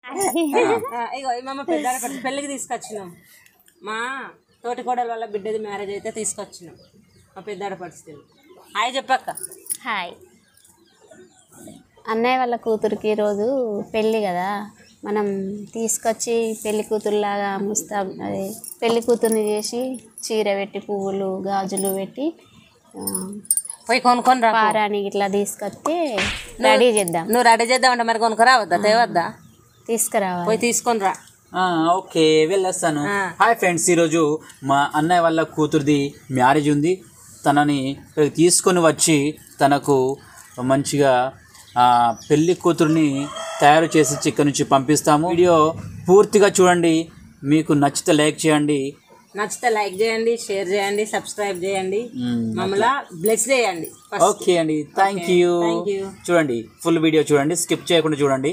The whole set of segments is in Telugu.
ఆ, ఇగో ఈ మామ పెద్ద ఆడపడుచు పెళ్ళికి తీసుకొచ్చినాం మా తోటి కోడల వాళ్ళ బిడ్డది మ్యారేజ్ అయితే తీసుకొచ్చినాం మా పెద్ద ఆడపడుచు హాయ్ చెప్పక్క హాయ్ అన్నయ్య వాళ్ళ కూతురికి ఈరోజు పెళ్ళి కదా మనం తీసుకొచ్చి పెళ్లి కూతురులాగా ముస్తా అది పెళ్లి కూతుర్ని చేసి చీర పెట్టి పువ్వులు గాజులు పెట్టి ఆ, పోయి కొనుక్కొని రా పారాని ఇట్లా తీసుకొచ్చి రెడీ చేద్దాం నువ్వు రెడీ చేద్దామంటే మరి కొనుక్కరావద్దా తేవద్దా తీసుకురావాలి పోయి తీసుకొని రా ఆ, ఓకే వెళ్ళొస్తాను హాయ్ ఫ్రెండ్స్ ఈరోజు మా అన్నయ్య వాళ్ళ కూతురిది మ్యారేజ్ ఉంది తనని ఇక్కడికి తీసుకొని వచ్చి తనకు మంచిగా ఆ, పెళ్లి కూతుర్ని తయారు చేసి చిక్కన్ నుంచి పంపిస్తాము వీడియో పూర్తిగా చూడండి మీకు నచ్చితే లైక్ చేయండి నచ్చితే లైక్ చేయండి షేర్ చేయండి సబ్స్క్రైబ్ చేయండి మ్మ్. మమ్మల్ని బ్లెస్ చేయండి first. ఓకే అండి థ్యాంక్ యూ thank you. చూడండి ఫుల్ వీడియో చూడండి స్కిప్ చేయకుండా చూడండి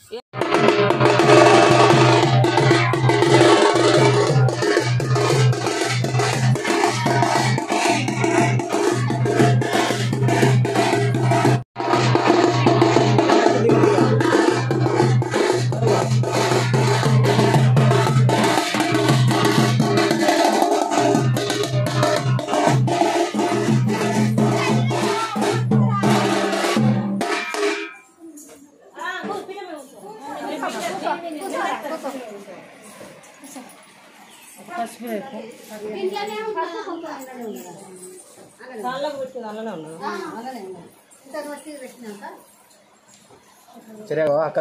సరే అక్కడ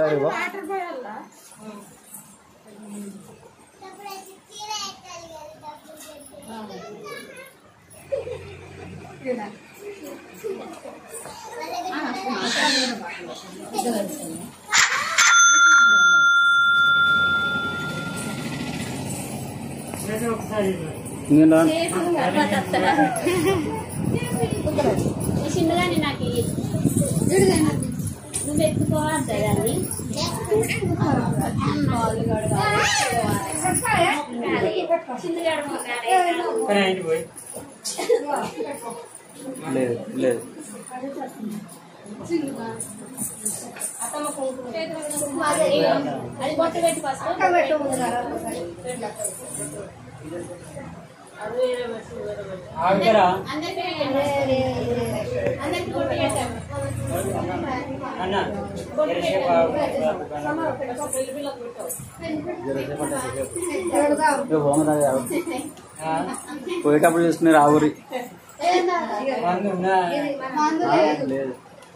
చిన్నదాన్ని నాకు నువ్వు ఎత్తుకోవాలి దాన్ని లేదు లేదు అది బొట్టు పెట్టి ఫస్ట్ అందరికి బొట్టు పెట్టాము పోయేటప్పుడు చూసుకుని రావురి లేదు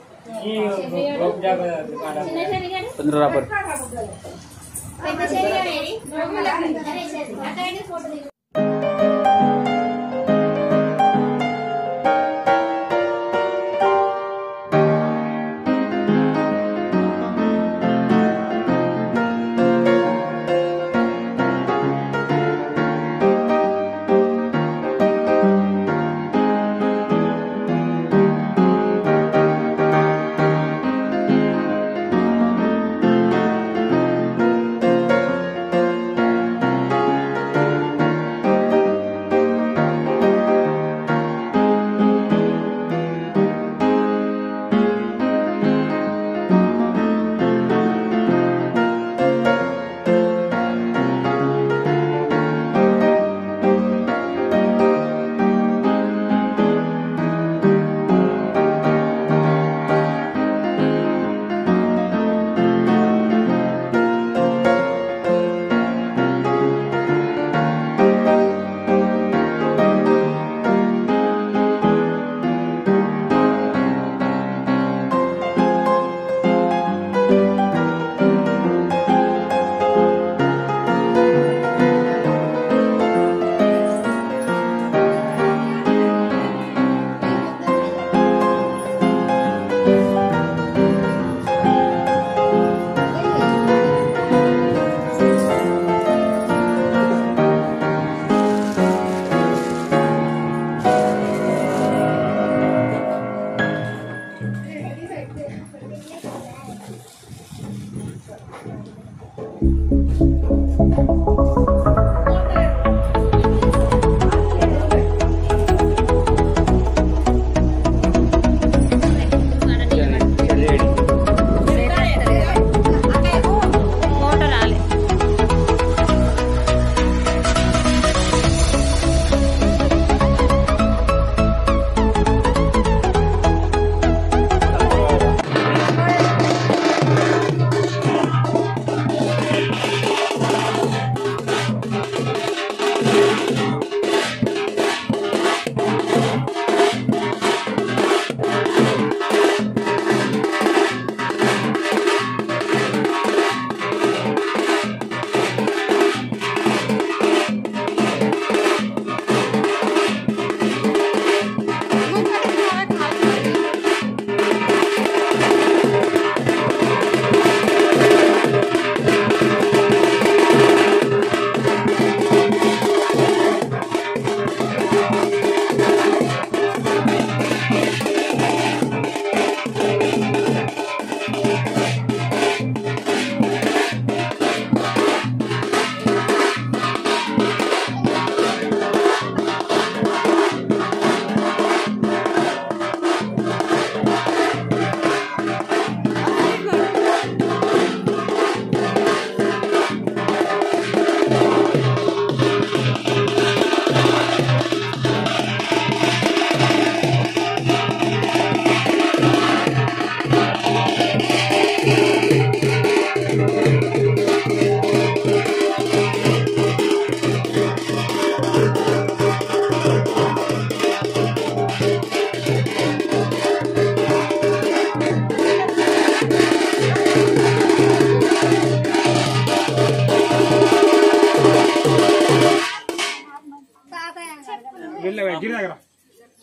చిన్న శనిగాడు తొందర రాబడి పెద్ద శనిగాడు ఏడి? అరే శని. అక్కడ అయితే ఫోటో దిగు.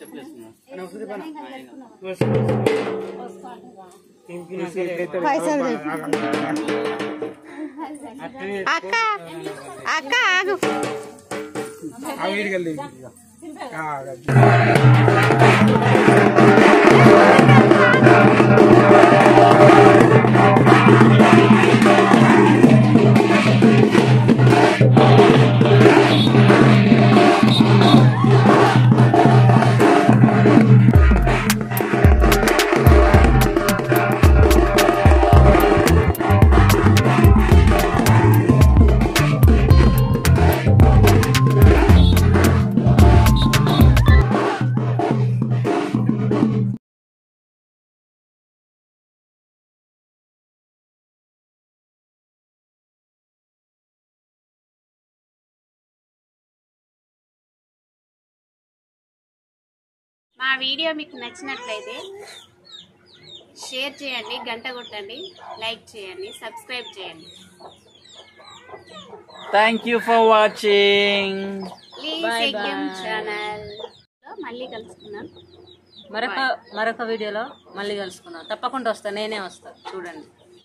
అక్క అక్క ఆగు మా వీడియో మీకు నచ్చినట్లయితే షేర్ చేయండి గంట కొట్టండి లైక్ చేయండి సబ్స్క్రైబ్ చేయండి thank you for watching please ఎగ్ఎం ఛానల్ మళ్ళీ కలుసుకున్నాం మరొక మరొక వీడియోలో మళ్ళీ కలుసుకుందాం తప్పకుండా వస్తా నేనే వస్తా చూడండి